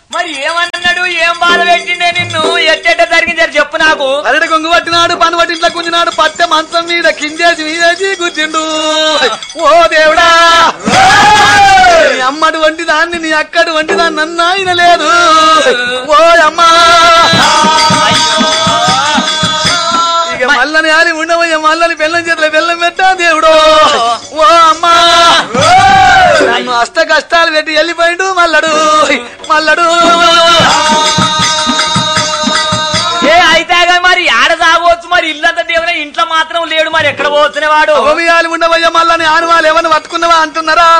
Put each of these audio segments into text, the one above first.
మరి ఏమన్నాడు ఏం బాధ పెట్టిండే నిన్ను ఎట్టెట్ట జరిగింది చెప్పు నాకు అరటి కొంగు పట్టినాడు పని పట్టింట్లో గుంజినాడు పట్టె మంచం మీద కిందేసి మీదేసి కూర్చుండు ఓ దేవుడా నీ అమ్మడు వంటి దాన్ని నీ అక్కడు వంటి దాన్ని నన్ను ఆయన లేదు ఓ అమ్మా ఇక మల్లని ఆరి ఉండవయ్య మల్లని బెల్లం చేతుల బెల్లం పెట్టా దేవుడు ఓ అమ్మా నన్ను అష్ట కష్టాలు పెట్టి వెళ్ళిపోయిండు మల్లడు మల్లడు ఏ అయితే కానీ మరి ఆడ సాగవచ్చు మరి ఇల్లంతా దేవునే ఇంట్లో మాత్రం లేడు మరి ఎక్కడ పోతున్న వాడు ఓమియాలు ఉండవయ్య మల్లని ఆనవాళ్ళు ఎవరిని పట్టుకున్నావా అంటున్నారా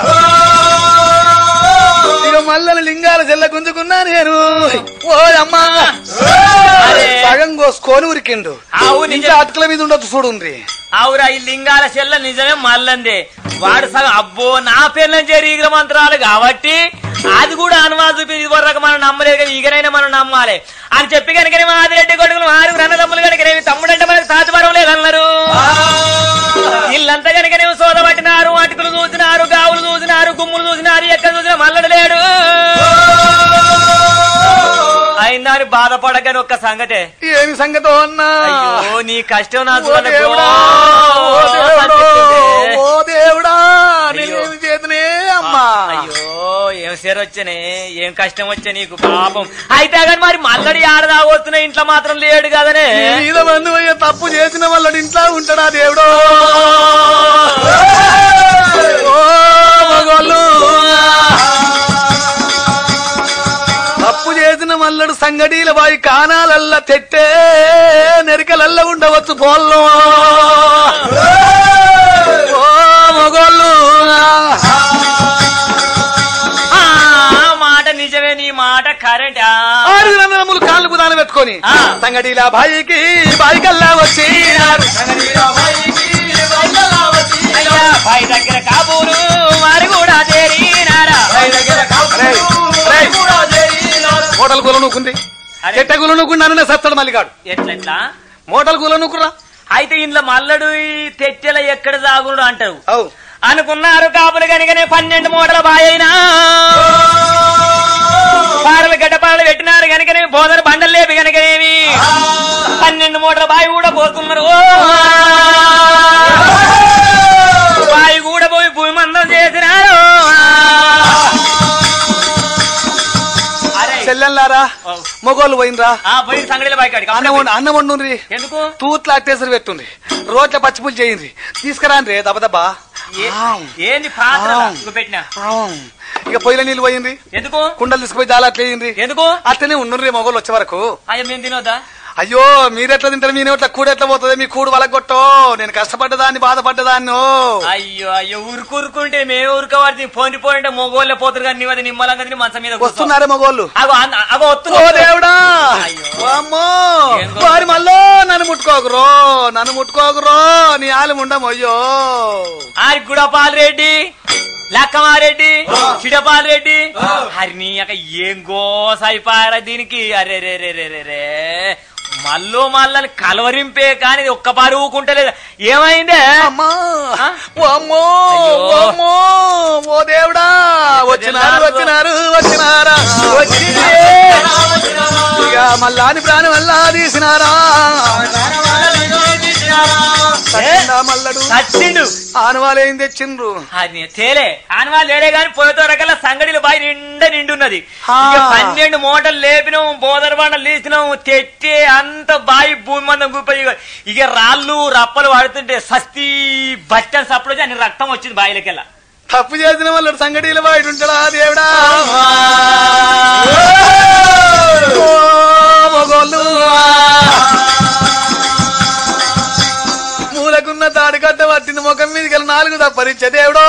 ఇక మల్లని లింగాల చెల్ల గుంజుకున్నా నేను ఓ అమ్మా అరే. సగం కోసుకొని ఉరికిండు అవును ఇంకా అటుకల మీద ఉండొచ్చు చూడుండ్రి అవురా ఈ లింగాల చెల్ల నిజమే మల్లందే వాడు సగం అబ్బో నా పేర్లను చేరి మంత్రాలు కాబట్టి అది కూడా అనువాద చూపి ఇదివరకు మనం నమ్మలేదు కానీ ఈగనైనా మనం నమ్మాలి అని చెప్పి కనుక ఆదిరెడ్డి కొడుకులు ఆరుగురు అన్నదమ్ములు కనుక తమ్ముడు అంటే మనకు తాతవరం లేదన్నారు ఇల్లంతా కనుక సోద పట్టినారు అటుకులు చూసినారు గావులు చూసినారు గుమ్ములు చూసినారు ఎక్కడ చూసినా మల్లడు లేడు అయిందని బాధపడగాని ఒక్క సంగతే ఏమి సంగతో అన్నా అయ్యో నీ కష్టం నా ఓ చూడకు. దేవుడా ఓ దేవుడా అనిపిస్తుంది. ఓ దేవుడా అయ్యో. నేనేమి చేతనే అమ్మా అయ్యో ఏం సేర వచ్చనే ఏం కష్టం వచ్చే నీకు పాపం అయితే కానీ మరి మల్లడి ఆడదాగొస్తున్నా ఇంట్లో మాత్రం లేడు కదనే నీ మీద మందు అయ్యే తప్పు చేసిన వాళ్ళ ఇంట్లో ఉంటాడా దేవుడు ఓ మగోళ్ళు తప్పు చేసిన మల్లడు సంగడీల బాయి కానాలల్ల తెట్టే నెరికలల్ల ఉండవచ్చు పోల్లో ఓ మగోళ్ళు ఆ మాట నిజమే నీ మాట కరెంట్ ఆరు రంధ్రములు కాళ్ళు బుధాన పెట్టుకొని ఆ. సంగడీల బాయికి బాయికల్లా వచ్చి పై దగ్గర కాబూలు వారు కూడా చేరినారా మోటల్ కూల నూకుంది అరే. చెట్ట కూల నూకుండా సత్తడు మల్లిగాడు ఎట్లెట్లా మోటల్ కూల నూకురా అయితే ఇంట్లో మల్లడు ఈ తెట్టెల ఎక్కడ సాగుడు అంటారు అవు అనుకున్నారు కాపులు కనుకనే పన్నెండు మూటల బాయైనా పారలు గడ్డపారలు పెట్టినారు కనుకనే బోధన బండలు లేపి కనుకనేమి పన్నెండు మూటల బావి కూడా పోతున్నారు ఓ! బావి కూడా పోయి భూమి మందం చేసినారు అరే చెల్లెల్లారా ఓ. మొగోళ్ళు పోయినరా ఆ పోయి సంగడిలో బాయికాడికి అన్నం వండు అన్నం వండుండ్రి ఎందుకు తూత్ల అట్టేసరి పెట్టుండ్రి రోట్ల పచ్చిపులు చేయండి తీసుకురాండ్రి దబదబ్బా ఏ- ఆవ్. ఏంది పాత్ర ఆవ్. ఇంకో పెట్టినా ఆవ్. ఇక పొయ్యిల నీళ్ళు పోయిండ్రి ఎందుకు కుండలు తీసుకుపోయి దాలా అట్లేయండి ఎందుకు అట్లనే ఉండుండ్రి మొగోళ్ళు వచ్చే వరకు అయ్యా మేము తినొద్దా అయ్యో మీరెట్లా తింటారు మీ నోట్ల కూడ ఎట్లా పోతుంది మీ కూడు వలగొట్టో నేను కష్టపడ్డదాన్ని బాధపడ్డదాన్ని అయ్యో అయ్యో ఊరుకూరుకుంటే మేము ఊరుకోవాలి పోని పోయింటే మొగోళ్ళే పోతురు కానీ నీవది నిమ్మలంగా తిని మంచం మీద కూర్చో. వస్తున్నారే మగోళ్ళు అగో అన్న- అగో ఓ వస్తున్నా దేవుడా అయ్యో. అమ్మో ఏం గొప్ప. వారి మళ్ళో నన్ను ముట్టుకోకురో నన్ను ముట్టుకోకురో నీ ఆలు ఉండమయ్యో ఆరి గుడపాల్ రెడ్డి లక్కమారెడ్డి చిడపాల్ రెడ్డి హరి నీ యొక్క ఏం గోసైపారా దీనికి అరే రే రే రే రే రే మల్లో మల్లని కలవరింపే కానీ ఒక్క పారి ఊకుంటలేదు ఏమైందే అమ్మా ఆ? ఓ అమ్మో అయ్యో. ఓ అమ్మో ఓ దేవుడా వచ్చినారు వచ్చినారు వచ్చినారా వచ్చింది ఇక మల్లాని ప్రాణం వల్ల తీసినారా సత్యంగా మల్లడు సచ్చిండు ఆనవాళ్ళు ఏం తెచ్చిండ్రు అది తేలే ఆనవాళ్ళు లేడే గాని పోయేతో రకాల సంగడిల బాయి నిండా నిండున్నది ఆ. ఇక పన్నెండు మూటలు లేపినాం బోదర బండలు తీసినాం తెట్టి అంత బాయి భూమి మందం గుప్పి ఇక రాళ్ళు రప్పలు పడుతుంటే సస్తి బట్టలు సప్పుడు వచ్చి అన్ని రక్తం వచ్చింది బాయిలకెళ్ళ తప్పు చేసిన వాళ్ళు సంగటిలో బయట ఉంటాడా దేవుడా ఓ మగోళ్ళు మూలకున్న తాడి కట్ట పట్టింది ముఖం మీదకి వెళ్ళి నాలుగు తప్పరిచ్చే దేవుడో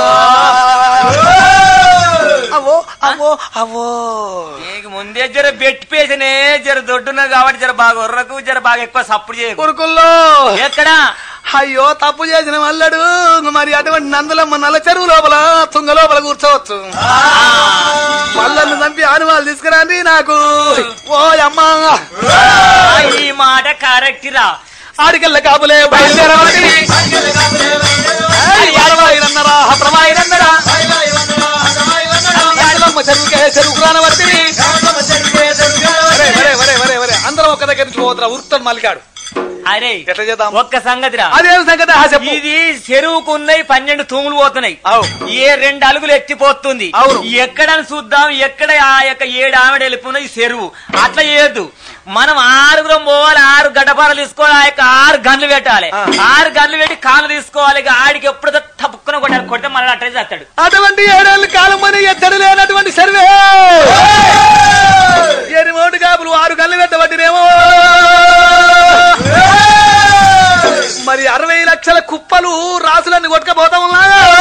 అవో అవో అవో నీకు ముందే జర బెట్టి పేసనే జర దొడ్డున్నది కాబట్టి జర బాగా ఉర్రకు జర బాగా ఎక్కువ సప్పుడు చేయకు కొరుకుల్లో ఎక్కడా అయ్యో తప్పు చేసిన మల్లడు మరి అటువంటి నందులమ్మ నల్ల చెరువు లోపల తుంగ లోపల కూర్చోవచ్చు మల్లನ್ನು చంపి ఆనువాళ్ళు తీసుకురండి నాకు ఓ అమ్మా ఆ, ఈ మాట కరెక్ట్ రా ఆడికెళ్ళ కాపులే బయలుదేరవాలి అరవైరన్నరా ప్రమాయిరన్నరా నందులమ్మ చెరువుకే చెరువుకు రానవట్టి వరే వరే వరే వరే వరే అందరం ఒక్క దగ్గర నుంచి పోతున్నా ఉరుకుతాడు మల్లికాడు అరే ఎట్లా చేద్దాం ఒక్క సంగతిరా అదేం సంగతి ఆ చెప్పు ఇది చెరువుకు ఉన్నాయి పన్నెండు తూములు పోతున్నాయి అవు ఏ రెండు అలుగులు ఎత్తిపోతుంది అవును. ఎక్కడని చూద్దాం ఎక్కడ ఆ యొక్క ఏడు ఆవిడ వెళ్ళిపోయినది చెరువు అట్లా చేయొద్దు మనం ఆరుగురం పోవాలి ఆరు గడ్డపారలు తీసుకోవాలి ఆ యొక్క ఆరు గన్లు పెట్టాలి ఆ. ఆరు గన్లు పెట్టి కాళ్ళు తీసుకోవాలి ఇక ఆడికి ఎప్పుడు తప్పుకుని కొట్టాలి కొడితే మళ్ళీ అట్టే చేస్తాడు అటువంటి ఏడేళ్ళు కాలం అని ఎత్తడు లేనటువంటి సర్వే ఎనిమోటి కాపులు ఆరు గల్లు పెట్టబట్టినేమో మరి అరవై లక్షల కుప్పలు రాసులన్నీ కొట్టుకపోతా ఉన్నా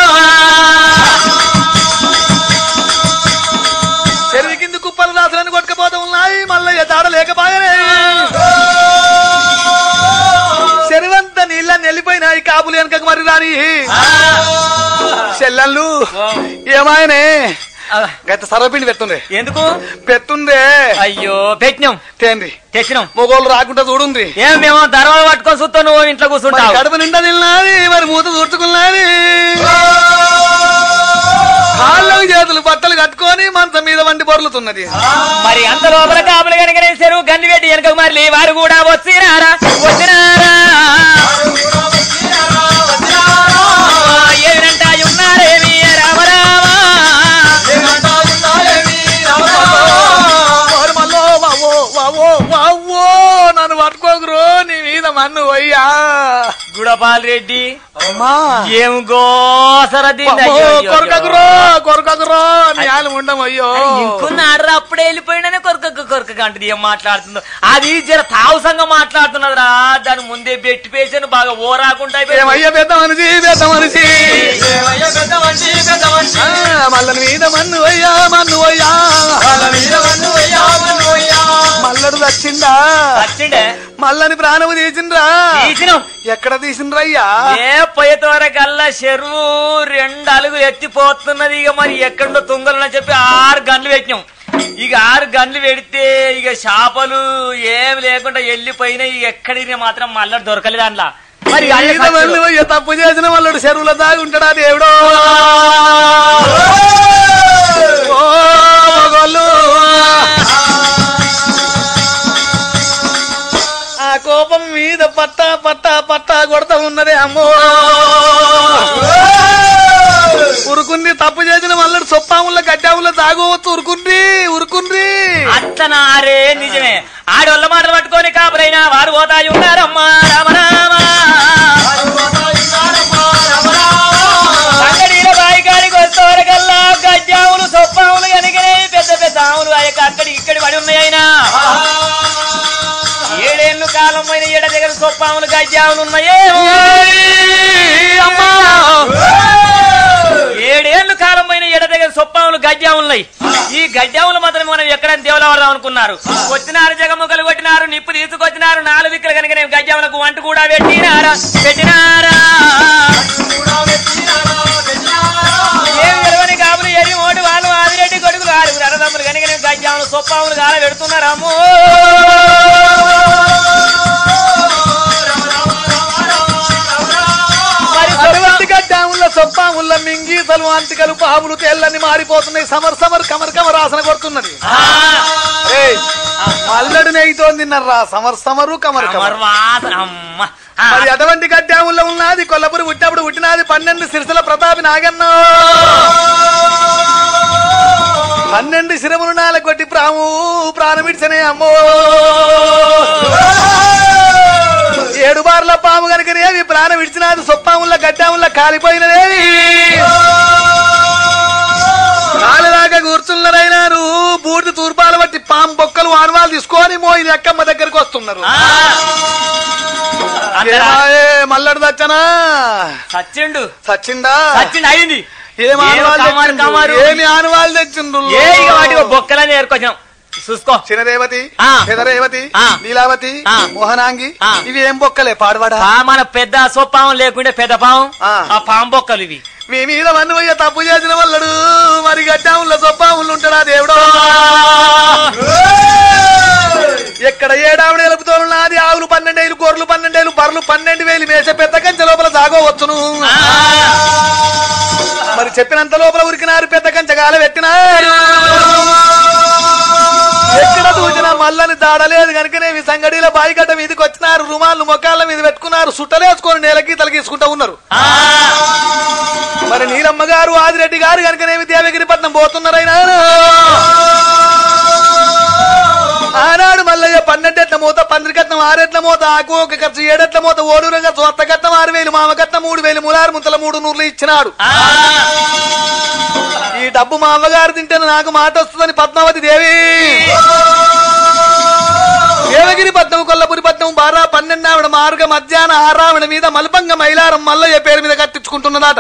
చెరువు కింది కుప్పలు రాసులన్నీ కొట్టుకపోతా ఉన్నాయి మళ్ళీ తాడ లేకపాయనే చెరువంతా నీళ్ళని వెళ్ళిపోయినాయి కాపులు వెనకకు మరి రాని చెల్లెళ్ళు ఏమాయనే గత సర్వపిండి పెట్టుండే ఎందుకు పెట్టుండే అయ్యో పెట్టినాం తేండి తెచ్చినాం మొగోళ్ళు రాకుండా చూడుంది ఏం మేము దర్వాలు పట్టుకొని చూస్తావు నువ్వు ఇంట్లో మరి కూర్చుంటావు కడుపు నిండా తిన్నది మరి మూత తుడుచుకున్నది కాళ్ళకు చేతులు బట్టలు కట్టుకొని మంచం మీద వండి పొర్లుతున్నది మరి అంత లోపల కాపులు కనుక చెరువు గన్ను పెట్టి వెనక మరి వారు కూడా వచ్చినారా వచ్చినారా ఏమినంటా ఉన్నారేమి రామరామా వారు మళ్ళో వావో వావో వావో నన్ను పట్టుకోకురో నీ మీద మన్ను అయ్యా గుడపాల్ రెడ్డి అమ్మా ఏం గోసర కొరకకురో కొరకకురో నీ ఆలు ఉండమయ్యో ఇంకున్నాడు అప్పుడే వెళ్ళిపోయిననే కొరక కొరక అంటది ఏం మాట్లాడుతుందో అది జర తావసంగా మాట్లాడుతున్నది రా దాని ముందే బెట్టి పేసాను బాగా ఓరాకుండా అయిపోయింది. ఏమయ్యా పెద్ద మనిషి పెద్ద మనిషి ఆ, మల్లడి మీద మన్ను అయ్యా మన్ను అయ్యా మల్లడు వచ్చిందా వచ్చిండే మల్లని ప్రాణము తీసిండ్రా తీసినాం ఎక్కడ తీసిండ్రయ్యా ఏ పోయేతోరకల్లా చెరువు రెండు అలుగులు ఎత్తిపోతున్నది ఇక మరి ఎక్కడో తుంగలని చెప్పి ఆరు గన్లు పెట్టినాం ఇక ఆరు గన్లు పెడితే ఇక చేపలు ఏం లేకుండా వెళ్ళిపోయినాయి ఇక ఎక్కడికి మాత్రం మళ్ళీ దొరకలేదు అందులో మరి ఇక అదే మీద మన్ను సత్యం. అయ్యా తప్పు చేసిన మల్లడు చెరువులో దాగి ఉంటాడా దేవుడో ఓ మగోళ్ళు. ఆ కోపం మీద పట్టా పట్టా పట్టా కొడతా ఉన్నదే అమ్మో ఉరుకుంది తప్పు చేసిన మల్లడు సొప్పాముల గడ్డాముల దాగవచ్చు ఉరుకుంది ఉరుకుంది అత్తనారే నిజమే ఆడోళ్ళ మాటలు పట్టుకొని కాపురైనా వారు పోతాయి ఉన్నారమ్మా రామరామ అంగడిలో బాయికాడికి వస్తేవరకల్లా గజ్జాములు సొప్పాములు కనుకనే పెద్ద పెద్ద ఆవులు ఆ యొక్క అక్కడికి ఇక్కడి పడి ఉన్నాయైనా ఏడేళ్ళు కాలం పైన ఏడ దగ్గర సొప్పాములు గజ్జాములు ఉన్నాయే అమ్మా ఏడేళ్లు కాలం పైన ఎడ దగ్గర సొప్పాములు గడ్జాములు ఉన్నాయి ఈ గడ్జాములు మాత్రం మనం ఎక్కడ దేవులవరం అనుకున్నారు వచ్చినారు జగముఖలు కొట్టినారు నిప్పు తీసుకొచ్చినారు నాలుగు విక్కలు కనుక నేను గడ్జాములకు వంట కూడా పెట్టినారా పెట్టినారా ఏమి తెలవని కాబులు ఎరి మోటి వాళ్ళు ఆదిరెడ్డి కొడుకులు ఆరుగురు అన్నదమ్ములు కనుక నేను గడ్జాములు సొప్పాములు కాల పెడుతున్నారమ్మో మరి అటువంటి గడ్డాముల సొప్పాముల మింగీతలు అంతికలు పాములు తేళ్ళని మారిపోతున్నాయి సమర్ సమర్ కమర్ కమర్ ఆసన కొడుతున్నది ఆ, ఏయ్, అల్లడి నెయ్యితో తిన్నారా సమర్ సమరు కమర్ కమర్ అమర్వాస అమ్మ ఆ, మరి అటువంటి గడ్డాముల్లో ఉన్నది కొల్లపురి పుట్టినప్పుడు పుట్టినది పన్నెండు సిరిసల ప్రతాపి నాగన్న పన్నెండు శిరములు నాల కొట్టి ప్రాము ప్రాణమిడిచనే అమ్మో ఏడు బార్ల పాము కనుకనేవి ప్రాణం విడిచినది సొప్పాముల గడ్డాముల కాలిపోయినదేవి కాలిదాకా కూర్చున్నారైనారు బూడిద తూర్పాలు బట్టి పాము బొక్కలు ఆనవాలు తీసుకొని మోయి అక్కమ్మ దగ్గరికి వస్తున్నారు ఆ. అందరా ఏమాయే, మల్లడు దచ్చనా సచ్చిండు సచ్చిందా సచ్చిండు అయింది ఏం ఏం ఆనవాళ్ళు కమారు తెచ్చిండ్రు? కమారు. ఏమి ఆనవాళ్ళు తెచ్చిండ్రు ఏ ఇక వాటి బొక్కలని ఏర్కొచ్చాం చూసుకో చినరేవతి ఆ. పెదరేవతి ఆ. నీలావతి ఆ. మోహనాంగి ఆ. ఇవి ఏం బొక్కలే పాడువాడా ఆ మన పెద్ద సొప్పావం లేకుంటే పెద్ద పావం ఆ. ఆ పాము బొక్కలు ఇవి మీ మీద మన్నువయ్య తప్పు చేసిన వల్లడు మరి గడ్డాముల సొప్పాములు ఉంటాడా దేవుడు ఎక్కడ ఏడావిడ ఎలుపుతో ఉన్నది ఆవులు పన్నెండేలు గొర్రెలు పన్నెండేలు బర్రెలు పన్నెండు వేలు మేసే పెద్ద కంచె లోపల సాగవచ్చును ఆ. మరి చెప్పినంత లోపల ఉరికినారు పెద్ద కంచె గాల పెట్టినారు మల్లని దాడలేదు కనుకనే మీ సంగడిలో బాయిగడ్డ మీదకి వచ్చినారు రుమాలు మొకాళ్ళ మీద పెట్టుకున్నారు సుట్టలేసుకొని నేలకి తలగీసుకుంటా ఉన్నారు మరి నీలమ్మ గారు ఆదిరెడ్డి గారు కనుకనేమి దేవగిరిపట్నం పోతున్నారైనా ఆనాడు మల్లయ్య పన్నెండెట్ల మూత పందిరికట్నం ఆరెట్ల మూత ఆకు ఒక ఖర్చు ఏడెట్ల మూత ఓడూరంగా సొత్త కట్నం ఆరు వేలు మామ కట్నం మూడు వేలు ములారు ముంతల మూడు నూర్లు ఇచ్చినాడు ఈ డబ్బు మా అమ్మగారు తింటే నాకు మాట వస్తుందని పద్మావతి దేవి దేవగిరి పట్నం కొల్లపురి పట్నం బారా పన్నెండావిడ మార్గ మధ్యాహ్న ఆరావిడ మీద మల్పంగ మైలారం మల్లయ్య పేరు మీద కట్టించుకుంటున్నదట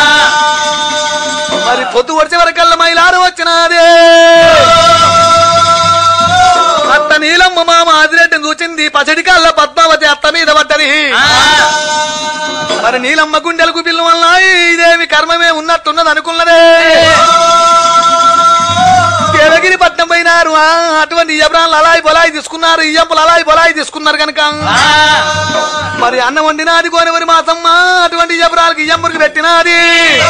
మరి పొద్దు వచ్చే వరకల్లా మైలారం వచ్చినాదే అత్త నీలమ్మ మామ ఆదిరెడ్డిని చూచింది పచ్చడి కళ్ళ పద్మావతి అత్త మీద పడ్డది మరి నీలమ్మ గుండెలకు పిల్లు వల్ల ఇదేమి కర్మమే ఉన్నట్టున్నది అనుకున్నదే దేవగిరి పట్నం పోయినారు ఆ, అటువంటి ఇయ్యబ్రాన్లు అలాయి బొలాయి తీసుకున్నారు ఇయ్యంపులు అలాయి బొలాయి తీసుకున్నారు కనుక మరి అన్నం వండినాది కోనవరి మాసమ్మ అటువంటి ఇయ్యబ్రాలకి ఇయ్యంపురికి పెట్టినాది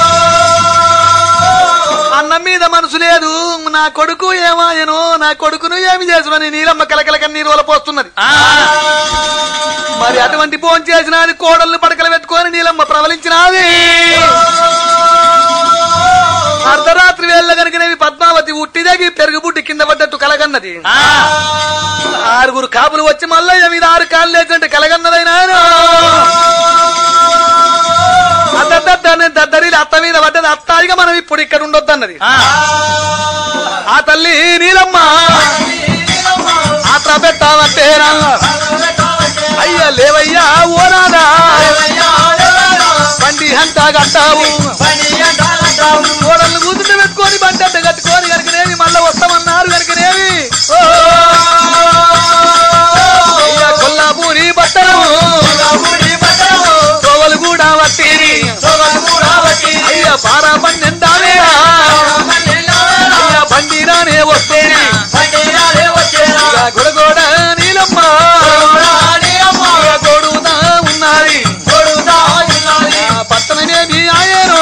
అన్నం మీద మనసు లేదు నా కొడుకు ఏమాయను నా కొడుకును ఏమి చేసుమని నీలమ్మ కలకల కన్నీరు వల్ల పోస్తున్నది మరి అటువంటి ఫోన్ చేసినది కోడళ్ళు పడకలు పెట్టుకొని నీలమ్మ ప్రవలించినది అర్ధరాత్రి వేళ్ళ కనుకనేవి పద్మావతి ఉట్టిదగి పెరుగు బుడ్డి కింద పడ్డట్టు కలగన్నది ఆరుగురు కాపులు వచ్చి మల్లయ్య మీద ఆరు కాళ్ళు లేచినట్టు కలగన్నదైనా దద్దరి అత్త మీద పడ్డది అత్తాయిగా మనం ఇప్పుడు ఇక్కడ ఉండొద్దు అన్నది ఆ తల్లి నీలమ్మ ఆత్ర పెట్టావంటేనా అయ్యా లేవయ్యా ఓనాదా బండి హంతా కట్టావు ఓడళ్ళు కూతురు పెట్టుకొని బండి అంట కట్టుకొని కనుకనేవి మళ్ళా వస్తామన్నారు కనుకనేవి ఓ! అయ్యా కొల్లాపూరి బట్టలు తోవలు కూడా వట్టిరి అయ్యా పారా పన్నెండానే అయ్యా బండి రానే వస్తేనే ఇక గొడగొడ నీలమ్మ ఇక గొడుగుతా ఉన్నది ఆ పట్టణమేమి ఆయను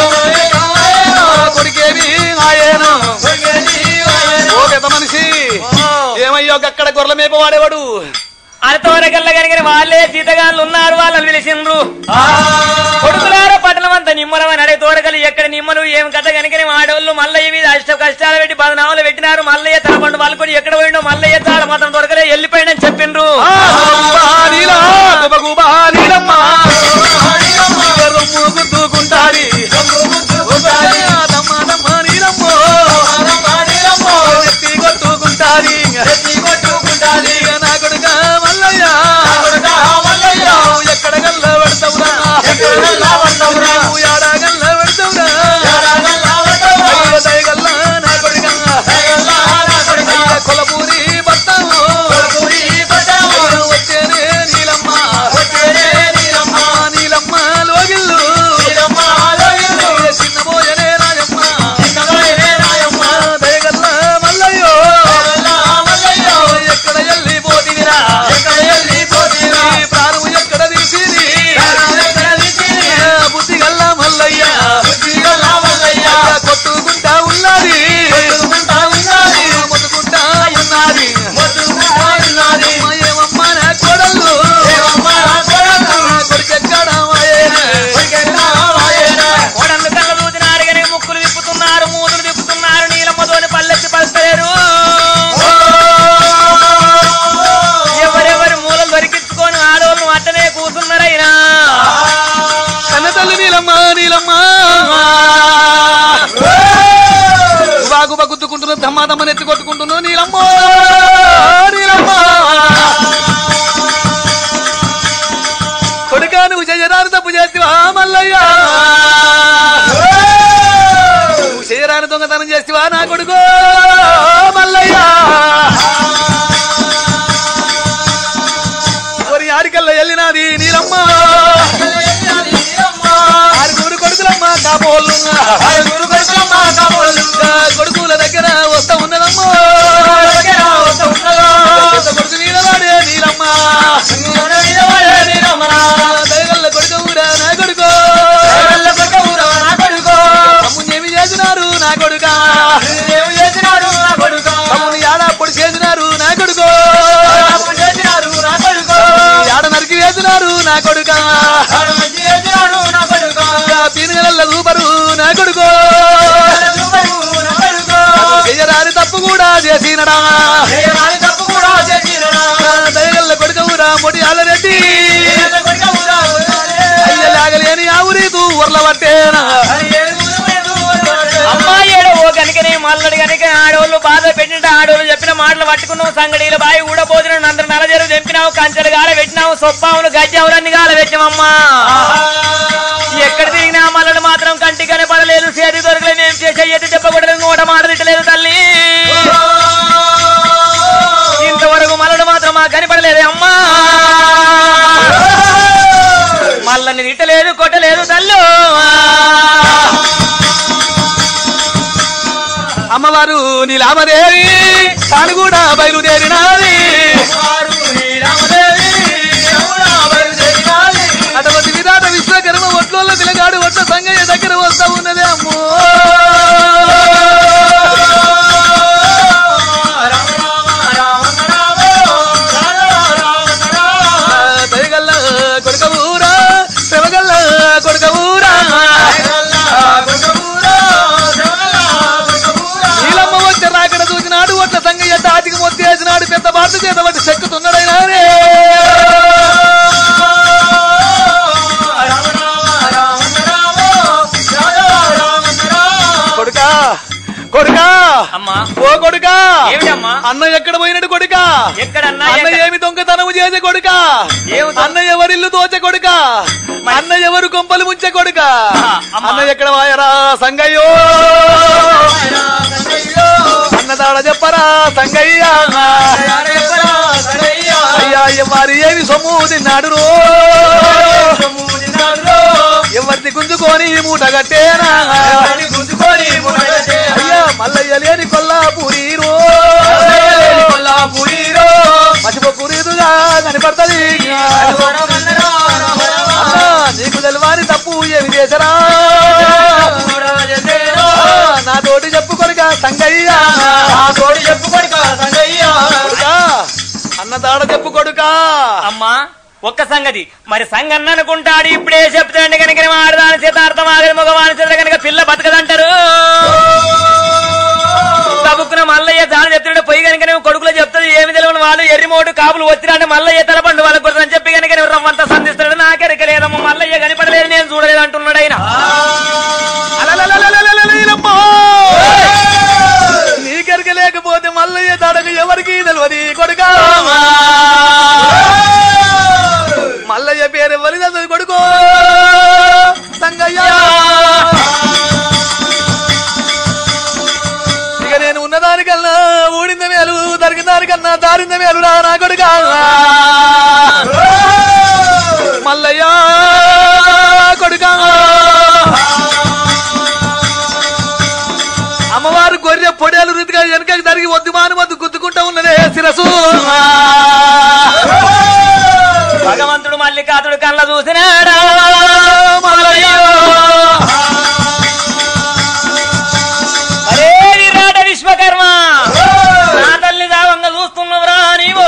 కొడుకేమి ఆయను ఓ పెద్ద మనిషి ఏమయ్యో అక్కడ గొర్రెల మేప వాడేవాడు అరతోరకల్లా కనుక వాళ్ళే సీతగాళ్ళు ఉన్నారు వాళ్ళని పిలిచిండ్రు కొడుకులారా పట్టణం అంతా నిమ్మలమని అడే తోరకలు ఎక్కడ నిమ్మలు ఏం కథ కనుకనే ఆడవాళ్ళు మల్లయ్య మీద అష్ట కష్టాలు పెట్టి బదనామలు పెట్టినారు మల్లయ్య తన పండు వాళ్ళు కూడా ఎక్కడ పోయిండో మల్లయ్య తాడ మాత్రం దొరకలే వెళ్ళిపోయిండని చెప్పిండ్రు ఆ, గుబా నీలా, గుబ గుబా నీలమ్మ. ఇక రొమ్ము గుద్దుకుంటాది. ఆ, దమ్మ దమ్మ నీలమ్మ. ఎత్తి కొట్టుకుంటాది. ఇక నా కొడుకా మల్లయ్య. నువ్వు ఎక్కడ గల్ల పడతావురా? నువ్వు యాడ గల్ల పడతావురా? అయ్యో దయగల్ల నా కొడుకా. అయ్య కొలపూరి బస్తావు. వచ్చేనే నీలమ్మ నీలమ్మ నీలమ్మ లోగిల్లు చిన్నబోయనే రాయమ్మ దయగల్ల మల్లయ్యో ఎక్కడ ఎల్లి పోతివిరా ఈ ప్రాణం ఎక్కడ తీసిరి బుద్ధి గల్ల మల్లయ్య కొట్టుకుంటా ఉన్నది మొత్తుకుంటా ఉన్నది ఏమమ్మ నా కోడళ్ళు కొడుకెక్కడ కోడళ్ళు కళ్ళ దూచినారు కానీ ముక్కులు తిప్పుతున్నారు మూతులు తిప్పుతున్నారు నీలమ్మతోని పల్లెత్తి పలుస్తలేరు ఎవరెవరి మూలలు దొరికించుకొని ఆడవాళ్ళు అట్టనే కూర్చున్నారైనా కన్న తల్లి నీలమ్మ నీలమ్మ బాగు గుద్దుకుంటున్న దమ్మా దమ్మని ఎత్తి కొట్టుకుంటున్నావు నీలమ్మ నీలమ్మ కొడుకా నువ్వు చేయరాని తప్పు చేస్తావా మల్లయ్య నువ్వు చేయరాని దొంగతనం చేస్తావా నా కొడుకు మల్లయ్య మరి ఆడికల్లా వెళ్ళినాది నీలమ్మ ఆరుగురు కొడుకులమ్మ కాబోళ్ళు కొడుకుల దగ్గర వస్తా ఉన్నదమ్మా పెద్ద కొడుకు నీలవాడే నీలమ్మ దయగల్ల కొడుకురా నా కొడుకు తమ్ముని ఏమి చేసినారు నా కొడుక చేసినడా చేయరాని తప్పు కూడా చేసినరా దయగల్ల కొడుకవురా మొడి ఆలరెడ్డి కొడుక ఊరా ఊరాలే. అయ్య లాగలేని ఆవురీతు ఉర్ల పట్టేనా అది ఏడుగురు మీద ఊరాలే. అమ్మా ఏడో ఓ కనుకనే మల్లడు కనుక ఆడవాళ్ళు బాధ పెట్టినట్టు ఆడవాళ్ళు చెప్పిన మాటలు పట్టుకున్నావు సంగడీలు బాయి ఊడబోతున్నావు అందరు నలజరు తెంపినావు కంచెలు గాల పెట్టినావు సొప్పావులు గజ్జావులన్నీ గాల పెట్టినామమ్మా ఎక్కడ తిరిగినా మల్లడు మాత్రం కంటి కనపడలేదు చేతి దొరకలేదు మేము చేసే ఎత్తి చెప్పకూడదు నోట మాట తిట్టలేదు తల్లి ఇంతవరకు మల్లడు మాత్రం మాకు కనపడలేదు అమ్మా మల్లని తిట్టలేదు కొట్టలేదు తల్లు అమ్మవారు నీలామదేవి తాను కూడా బయలుదేరినాది వారు శ్రీరామదేవి యమునా బయలుదేరినాది. అటువంటి విధాత విశ్వకర్మ ఒట్లోళ్ళ పిలగాడు ఒట్ల సంగయ్య దగ్గర వస్తా ఉన్నదే అమ్మో రామ రామ రామ రామ రామ రామ రామ దయగల్ల కొడుక ఊరా శ్రమగల్ల కొడుక ఊరా నీలమ్మ వచ్చి రాకడ చూసినాడు ఒట్ల సంగయ్య తాటికి మొత్తేసినాడు పెద్ద బాట చేత బట్టి చెక్కుతున్నాడైనా రే కొడుకా కొడుకా అమ్మా ఓ కొడుకా ఏమిటమ్మా అన్న ఎక్కడ పోయినాడు కొడుకా ఎక్కడన్నా అన్న ఎక్కడ- ఏమి దొంగతనము చేసే కొడుక ఏమి దొంగ- అన్న ఎవరిల్లు దోచే కొడుక అన్న ఎవరు కొంపలు ముంచే కొడుక ఆ, అమ్మా. అన్న ఎక్కడ వాయరా సంగయ్యో అన్నదాడ చెప్పరా సంగయ్య అయ్యా ఎవరి ఏమి సొమ్ము తిన్నాడు రో ఎవరిని గుంజుకొని మూట కట్టేనా గుంజుకొని అయ్యా మల్లయ్య లేని కొల్లాపూరి రో కొల్లాపురిరో మసిపోకురీదుగా కనపడుతుంది అన్నా నీకు తెలవాని తప్పు ఏమి చేసరా ఆ, నా తోటి చెప్పు కొడుక సంగయ్య తోడు చెప్పుకొని సంగయ్యా కొడుకా అన్న తాడ చెప్పు కొడుక అమ్మా ఒక్క సంగతి మరి సంగన్న అనుకుంటాడు ఇప్పుడే చెప్తాండి కనుక ఆడదాని చేత అర్థం ఆగని మగవాని చేత కనుక పిల్ల బతకదంటారు తబుక్కున మల్లయ్య దాని చెప్తుంటే పొయ్యి కనుక కొడుకులో చెప్తుంది ఏమి తెలియని వాళ్ళు ఎర్రిమోటు కాపులు వచ్చిరంటే మల్లయ్య తలపండు వాళ్ళ కొడుకు అని చెప్పి కనుక రమ్మంతా సంధిస్తున్నాడు నాకెరక లేదమ్మ మల్లయ్య కనిపడలేదు నేను చూడలేదు అంటున్నాడు ఆయన అలలలలలలలలలమ్మో! నీకెరక లేకపోతే మల్లయ్య తాడకు ఎవరికి తెలియదు కొడుక మల్లయ్య పేరు ఎవరి తెలియదు కొడుకో సంగయ్య ఇక నేను ఉన్నదానికన్నా ఊడింద మేలు దరికిన దానికన్నా దారింద మేలు రా నా కొడుక మల్లయ్య కొడుక అమ్మవారు గొర్రె పొడేలు రీతిగా వెనకకి జరిగి వద్దు మాను వద్దు గుద్దుకుంటా ఉన్నదే శిరసు భగవంతుడు మల్లికాతుడు కళ్ళ చూసినాడా మల్లయ్య అరే విరాట విశ్వకర్మ నా తల్లి దావంగా చూస్తున్నవరా నీవు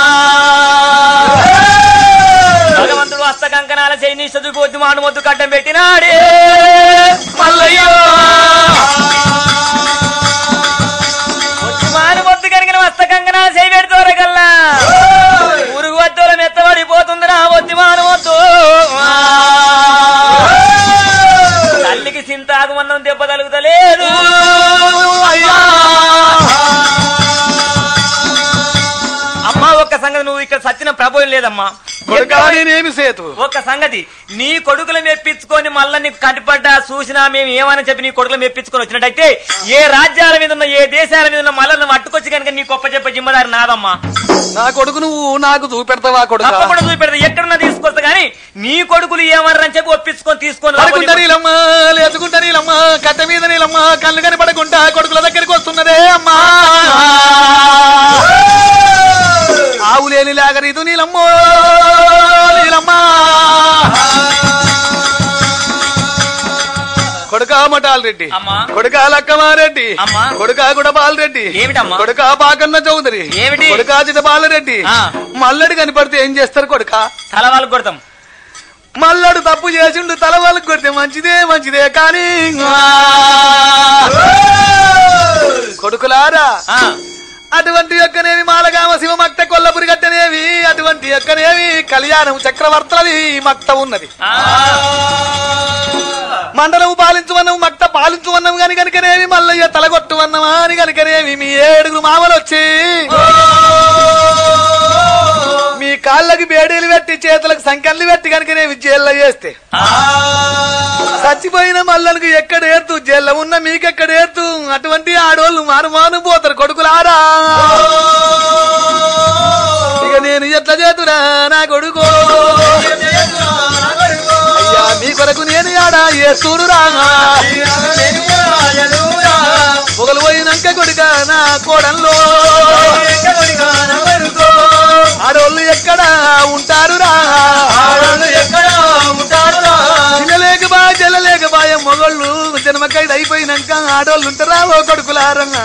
భగవంతుడు హస్త కంకణాల చేయి చదువు పొద్దు మాను మొద్దు కట్టం పెట్టినాడే మల్లయ్య పొద్దు మాను మొద్దు కనుక హస్త కంకణాల చేయి పెడుతోరగల్లా ఊరుగు వద్దోల మెత్తబడిపోతుందిరా వద్దు మాను వద్దు తల్లికి చింతాకు మందం దెబ్బ తలుగుతలేదు అయ్యా అమ్మా ఒక్క సంగతి నువ్వు ఇక్కడ సచ్చిన ప్రభోయం లేదమ్మా కొడుకా నేనేమి సేతు ఒక్క సంగతి నీ కొడుకులు మెప్పించుకొని మళ్ళా నీకు కనిపడ్డా చూసినా మేము ఏమని చెప్పి నీ కొడుకులు మెప్పించుకొని వచ్చినట్టయితే ఏ రాజ్యాల మీద ఉన్న ఏ దేశాల మీద ఉన్న మళ్ళీ నువ్వు అట్టుకొచ్చి కనుక నీ గొప్ప చెప్పే జిమ్మదారి నాదమ్మా నా కొడుకు నువ్వు నాకు చూపెడతావా కొడుక తప్పకుండా చూపెడతా ఎక్కడున్నా తీసుకొస్తా కానీ నీ కొడుకులు ఏమన్నారని చెప్పి ఒప్పించుకొని తీసుకొని పడుకుంటా రాబోయే- నీలమ్మ లేచుకుంటా నీలమ్మ కట్ట మీద నీలమ్మ కళ్ళు కనపడకుండా కొడుకుల దగ్గరికి వస్తున్నదే అమ్మా ఆవు లేని లాగరీదు నీలమ్మ నీలమ్మ కొడుక మటాల్ రెడ్డి అమ్మా. కొడుక లక్కమారెడ్డి అమ్మా. కొడుక గుడబాల్ రెడ్డి ఏమిటమ్మా? కొడుక బాకన్న చౌదరి ఏమిటి? కొడుక చిటబాల రెడ్డి ఆ. మల్లడి కనపడితే ఏం చేస్తారు కొడుక తల వాళ్ళకు కొడతాం మల్లడు తప్పు చేసిండు తల వాళ్ళకి కొడితే మంచిదే మంచిదే కానీ కొడుకులారా ఆ, అటువంటి యొక్కనేవి మాలగామ శివ మక్త కొల్లపురి గట్టనేవి అటువంటి యొక్కనేవి కళ్యాణం చక్రవర్తులది మక్త ఉన్నది ఆ, మండలం పాలించువన్నము మక్త పాలించువన్నము గని కనుకనేవి మల్లయ్య తలగొట్టువన్నమా అని కనుకనేవి మీ ఏడుగురు మామలు వచ్చి మీ కాళ్ళకి బేడీలు పెట్టి చేతులకు సంకన్లు పెట్టి కనుకనేవి జైల్లో చేస్తే చచ్చిపోయిన మల్లలకు ఎక్కడ ఏర్తు జైల్లో ఉన్న మీకెక్కడ ఏర్తు అటువంటి ఆడోళ్ళు మారుమాను పోతారు కొడుకులారా ఇక నేను ఎట్లా చేతురా నా కొడుకో అయ్యా మీ కొరకు నేను ఆడా ఏ చూడురా పొగలు పోయినాక కొడుక నా కోడల్లో ఆడోళ్ళు ఎక్కడ ఉంటారు రా ఎక్కడ ఉంటారురా చిన్నలేక బా చెల్లలేక బాయ మొగళ్ళు జన్మకైదు అయిపోయినాక ఆడోళ్ళు ఉంటారా ఓ కొడుకులారంగా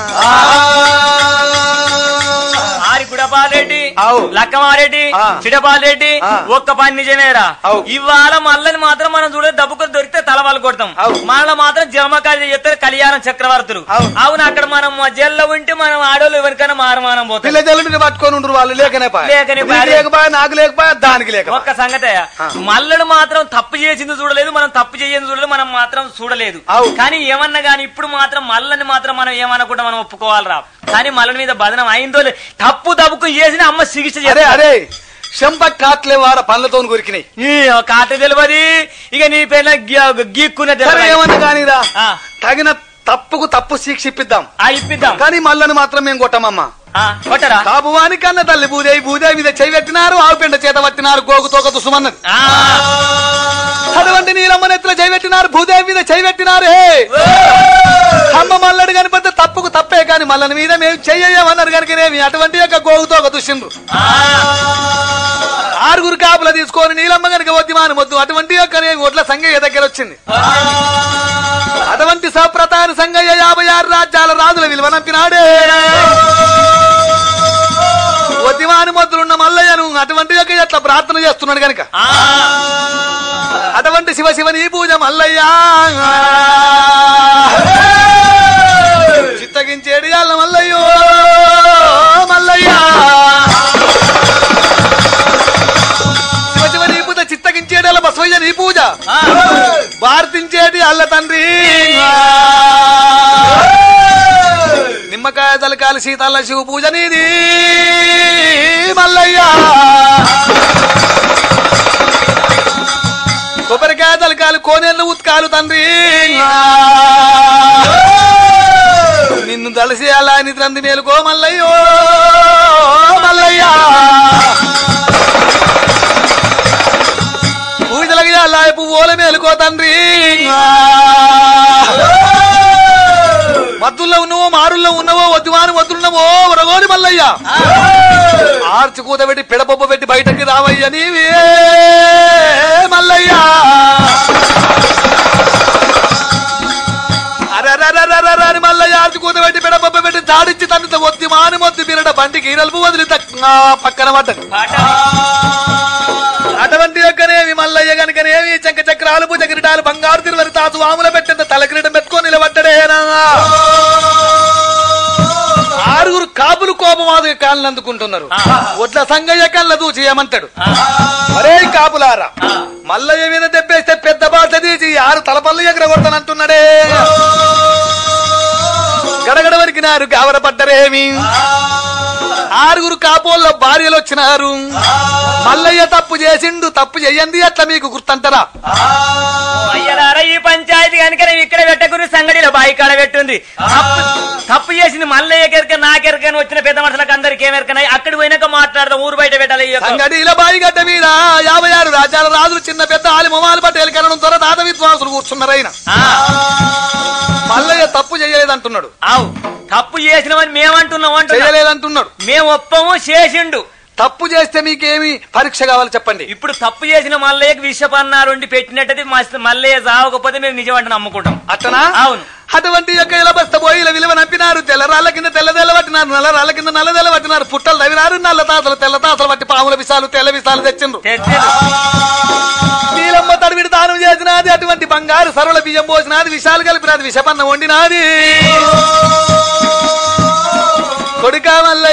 ఆరి గుడపాలరెడ్డి ఆవు. లక్కమారెడ్డి ఆ. చిడపాలరెడ్డి ఆ. ఒక్క పని నిజమేరా ఆవు. ఇవాళ మల్లని మాత్రం మనం చూడే దబ్బుకు దొరికితే తలవాళ్ళు కొడతాం ఆవు. మనలో మాత్రం జన్మకాలు చేస్తారు కళ్యాణం చక్రవర్తులు ఆవు. అవును అక్కడ మనం జైల్లో ఉంటే మనం ఆడోళ్ళు ఎవరికైనా మారమానం పోతాం పిల్ల జల్లుని పట్టుకొని ఉండరు వాళ్ళు లేకనే పాయ. లేకనే పాయ. నీకు లేకపాయ నాకు లేకపోయా దానికి లేక ఒక్క సంగతే మల్లడు మాత్రం తప్పు చేసింది చూడలేదు మనం తప్పు చేసింది చూడలేదు మనం మాత్రం చూడలేదు ఆవు. కానీ ఏమన్నా గాని ఇప్పుడు మాత్రం మల్లని మాత్రం మనం ఏమనకుండా మనం ఒప్పుకోవాలిరా కానీ మల్లని మీద బదనం అయిందో లేదు తప్పు తప్పుకు చేసిన అమ్మ చికిత్స అరే చేస్తారు అరే చెంప కాట్లే వార పళ్ళతో కొరికినాయి ఈ కాట తెలియదు ఇక నీ పేరు గీక్కునే సరే తెలియదు ఏమన్నా కానీరా ఆ. తగిన తప్పుకు తప్పు శిక్ష ఇప్పిద్దాం ఆ ఇప్పిద్దాం కానీ మళ్ళని మాత్రం మేము కొట్టమమ్మా ఆ, కొట్టరా కాపువాని కన్న తల్లి భూదేవి భూదేవి మీద చేయి పెట్టినారు ఆవు పిండ చేత పట్టినారు గోగు తోక దుసుమన్నది ఆ, అటువంటి నీలమ్మ నెత్తుల చేయి పెట్టినారు భూదేవి మీద చేయి పెట్టినారు అమ్మ మల్లడు కనిపిస్తే తప్పుకు తప్పే కానీ మల్లని మీద మేము చెయ్యమన్నారు కనుకనేమి అటువంటి యొక్క గోగు తోక దుష్యండ్రు ఆ, ఆరుగురు కాపుల తీసుకొని నీలమ్మ కనుక వద్ది మాని వద్దు అటువంటి యొక్క ఒడ్ల సంగయ్య దగ్గర వచ్చింది అటువంటి సప్రతాన సంగయ్య యాభై ఆరు రాజ్యాల రాజుల విలువనంపినాడే వద్దిమాని మొద్దులున్న మల్లయ్యను అటువంటి యొక్క ఎట్లా ప్రార్థన చేస్తున్నాడు గనక ఆ, అటువంటి శివ శివ నీ పూజ మల్లయ్య చిత్తగించేడు అల్ల మల్లయ్యో మల్లయ్య శివ శివ నీ పూజ చిత్తగించేడు అల్ల బసవయ్య నీ పూజ ఆ. భారతించేటి అల్ల తండ్రి నిమ్మకాయ తలకాలి సీతల్ల శివ పూజ నీది మల్లయ్య కొబ్బరికాయ తలకాలు కోనేళ్ళు ఉత్కాలు తండ్రి నిన్ను తలసి అలా నిద్రంది మేలుకో మల్లయ్యో మల్లయ్య పూజలకి అలా పువ్వుల మేలుకో తండ్రి మద్దుల్లో ఉన్నవో మారుల్లో ఉన్నవో వద్దువాని వద్దులున్నవో ఉరగోని మల్లయ్య ఆర్చి కూత పెట్టి పిడబొబ్బ పెట్టి బయటకి రావయ్య నీవే మల్లయ్య అరరరరరర అని మల్లయ్య ఆర్చి కూత పెట్టి పిడబొబ్బ పెట్టి దాడిచ్చి తన్నుత ఒత్తి మాని మొత్తి బిరడ బండికి నలుపు వదిలి తక్- ఆ, పక్కన పడ్డది పాట. అటువంటి యొక్కనేవి మల్లయ్య గనుకనేవి చక్క చక్రాలు భుజ కిరీటాలు బంగారు తిరువరి తాసు వాముల పెట్టింత తల కిరీటం పెట్టుకొని నిలబడ్డడేనా ఆరుగురు కాపులు కోపమాదిగా కాళ్ళు అందుకుంటున్నారు ఒడ్ల సంగయ్య కళ్ళ దూచి ఏమంటాడు మరే కాపులారా మల్లయ్య మీద దెబ్బేస్తే పెద్ద బాట తీసి ఆరు తలపల్లు ఎగరగొడతానంటున్నాడే గడగడ వరికినారు గావరపడ్డరేమి ఆరుగురు కాపోళ్ళ భార్యలు వచ్చినారు మల్లయ్య తప్పు చేసిండు తప్పు చెయ్యండి అట్లా మీకు గుర్తంటారా అయ్యలారా ఈ పంచాయతీ కనుక నేను ఇక్కడ పెట్టకుని సంగడిలో బాయి కాడ పెట్టుంది తప్పు తప్పు చేసింది మళ్ళీ ఎక్కడిక నాకెరకని వచ్చిన పెద్ద మనుషులకు అందరికి ఏమెరకనాయి అక్కడ పోయినాక మాట్లాడదాం ఊరు బయట పెట్టాలి ఈ యొక్క- సంగడిల బాయిగడ్డ మీద యాభై ఆరు రాజ్యాల రాజులు చిన్న పెద్ద ఆలి మొమాలు పట్టేలు కనడం త్వర తాత విద్వాంసులు కూర్చున్నారైన ఆ, మల్లయ్య తప్పు చేయలేదంటున్నాడు ఆవు తప్పు చేసినవని మేమంటున్నాం అంటున్నా చేయలేదంటున్నాడు మేము ఒప్పము చేసిండు తప్పు చేస్తే మీకేమి పరీక్ష కావాలి చెప్పండి ఇప్పుడు తప్పు చేసిన మల్లయ్యకి విషపన్నారు ఉండి పెట్టినట్టయితే మస్తు మల్లయ్య చావకపోతే మేము నిజం అంటే నమ్ముకుంటాం అట్టనా అవును అటువంటి యొక్క ఇలబస్త పోయి ఇలా విలువ నంపినారు తెల్ల రాళ్ళ కింద తెల్ల తెల్ల పట్టినారు నల్ల రాళ్ళ కింద నల్ల తెల్ల పట్టినారు పుట్టలు తవ్వినారు నల్ల తాతలు తెల్ల తాతలు పట్టి పాముల విషాలు తెల్ల విషాలు తెచ్చిండ్రు తెచ్చిండు. నీలమ్మ తడివిడి దానం చేసినది అటువంటి బంగారు సరళ బియ్యం పోసినది విషాలు కలిపినది విషపన్న వండినాది కొడుక వల్ల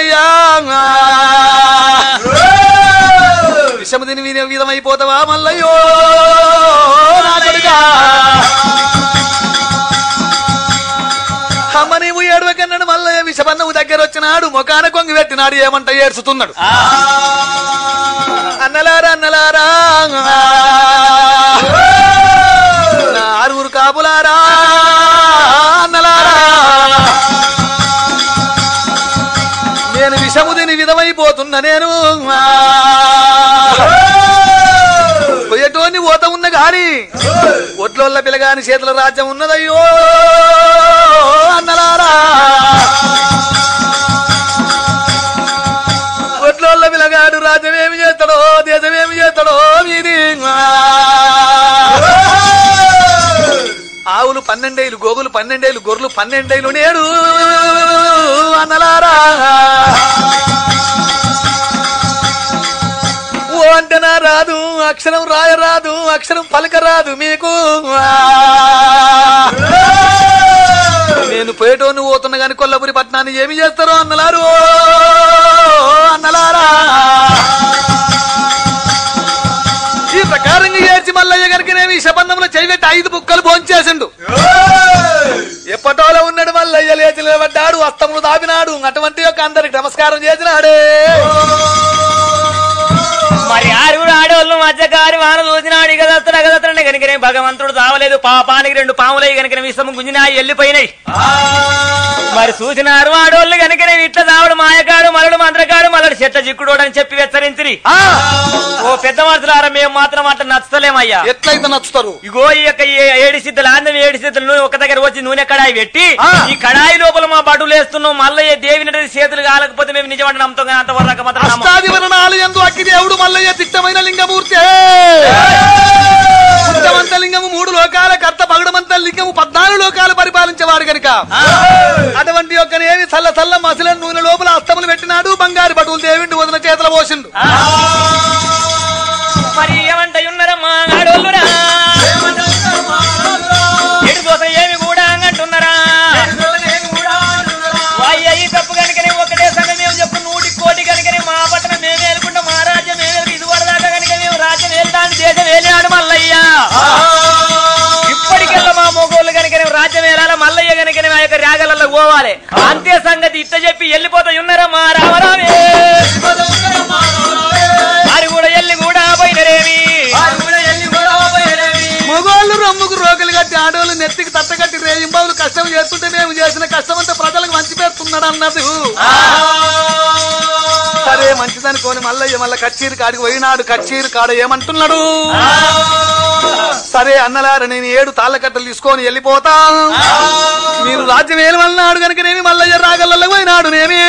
విషము తిని వినే విధమైపోతావా మల్లయ్యో నా కొడుకా. అమ్మ నీవు ఏడవకన్నాడు మల్లయ్య విషపన్నవు దగ్గర వచ్చినాడు ముఖాన కొంగి పెట్టినాడు ఏమంట ఏడ్చుతున్నాడు అన్నలారా అన్నలారా నా ఆరుగురు కాపులారా అన్నలారా నేను విషము తిని విధమైపోతున్నా నేను పోయేటోని పోత ఉన్న గాని ఒడ్లోళ్ళ పిల్లగాని చేతుల రాజ్యం ఉన్నదయ్యో అన్నలారా ఒడ్లోళ్ళ పిల్లగాడు రాజ్యం ఏమి చేస్తాడో దేశం ఏమి చేస్తాడో మీది ఆవులు పన్నెండేలు గోగులు పన్నెండేలు గొర్రెలు పన్నెండేలు నేడు అన్నలారా ఓ అంటనా రాదు అక్షరం రాయరాదు అక్షరం పలకరాదు మీకు నేను పేటోను పోతున్నా గాని కొల్లపురి పట్టణాన్ని ఏమి చేస్తారో అన్నలారు అన్నలారా ఈ ప్రకారంగా ఏడ్చి మల్లయ్య గనుకనేమి శబంధంలో చేయబెట్టి ఐదు బుక్కలు భోంచేసిండు ఎప్పటోలో ఉన్నాడు మల్లయ్య లేచి నిలబడ్డాడు అస్తములు దాపినాడు అటువంటి యొక్క అందరికి నమస్కారం చేసినాడే మరి ఆరుగురు ఆడవాళ్ళు మధ్యకారి వాన చూసినాడు ఇక దత్తడు అగదత్తడు కనుకనే భగవంతుడు తావలేదు పాపానికి రెండు పాములై కనుక విషము గుంజినాయి వెళ్ళిపోయినాయి మరి చూసినారు ఆడవాళ్ళు కనుకనే ఇట్లా తావడు మాయకాడు మలడు మంత్రకాడు మలడు చెట్ల చిక్కుడు అని చెప్పి హెచ్చరించిరి ఆ, ఓ పెద్ద మనుషులారా మేము మాత్రం అట్లా నచ్చలేమయ్యా ఎట్లయితే నచ్చుతారు ఇగో ఈ యొక్క ఏ- ఏడు సిద్ధులు ఆంధ్ర ఏడు సిద్ధులు నూనె ఒక దగ్గర వచ్చి నూనె కడాయి పెట్టి ఆ. ఈ కడాయి లోపల మా బడులు వేస్తున్నాం మల్లయ్య దేవినటి చేతులు కాలకపోతే మేము నిజమంటే నమ్ముతాం కానీ అంతవరకు మాత్రం నమ్మం. అష్టాదివరణాలు ఎందు అగ్గి దేవుడు మల్లయ్య తిట్టమైన లింగమూర్తి ఉత్తమంత లింగము మూడు లోకాల కర్త పగడమంత లింగము పద్నాలుగు లోకాలు పరిపాలించేవాడు గనుక అటువంటి యొక్క ఏమి చల్ల చల్ల మసల నూనె లోపల అస్తములు పెట్టినాడు బంగారు బటువులు దేవుడి వదిన చేతుల పోసిండు మరి ఏమంట ఉన్నారమ్మా ఆడోళ్ళురా ఎడు దోశ ఏమి కూడా అంటున్నారా వాయ్య ఈ తప్పు కనుకనే ఒకటే సమయం మేము చెప్పు నూటి కోటి కనుకనే మా పట్టణం మేము వేలుకుంటాం మా రాజ్యం మేము వేలుకు ఇది వరదాకా కనుక మేము రాజ్యం వెళ్తాను దేశం వేలాడు మల్లయ్య ఇప్పటికెల్లా మా మొగోళ్ళు కనుక రాజ్యం వేలాల మల్లయ్య కనుక ఆ యొక్క రాగలలో పోవాలి అంతే సంగతి ఇట్ట చెప్పి వెళ్ళిపోతా ఉన్నారమ్మా రామరామే వారు కూడా ఎల్లి కూడా పోయినరేమి మగోళ్ళు రమ్ముకు రోగులు కట్టి ఆడోళ్ళు నెత్తికి తట్ట కట్టి రేయింబావులు కష్టం చేస్తుంటే మేము చేసిన కష్టం అంతా ప్రజలకు మంచి పెడుతున్నాడు అన్నది సరే మంచిదనుకోని మల్లయ్య మళ్ళీ కచ్చీరు కాడికి పోయినాడు కచ్చీరు కాడ ఏమంటున్నాడు సరే అన్నలార నేను ఏడు తాళ్ళ కట్టలు తీసుకొని వెళ్ళిపోతా మీరు రాజ్యం ఏమన్నాడు కనుకనేమి మల్లయ్య రాగలలో పోయినాడు నేమి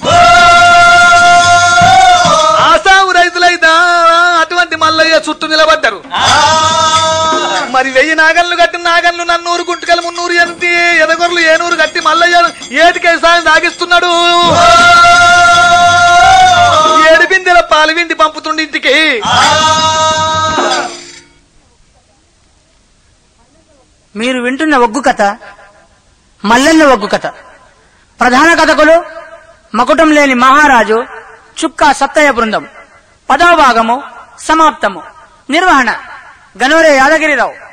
ఆసాము రైతులైదా అటువంటి మల్లయ్య చుట్టూ నిలబడ్డారు మరి వెయ్యి నాగన్లు కట్టి నాగన్లు నన్నూరు గుంటకలు మున్నూరు ఎంత ఎదగొర్లు ఏనూరు కట్టి మల్లయ్య ఏటికి సాయం దాగిస్తున్నాడు ఏడు బిందెల పాలు విండి పంపుతుండి ఇంటికి మీరు వింటున్న ఒగ్గు కథ మల్లెన్న ఒగ్గు కథ ప్రధాన కథకులు మకుటం లేని మహారాజు చుక్కా సత్తయ్య బృందం పదవ భాగము సమాప్తము నిర్వహణ గనోరే యాదగిరిరావు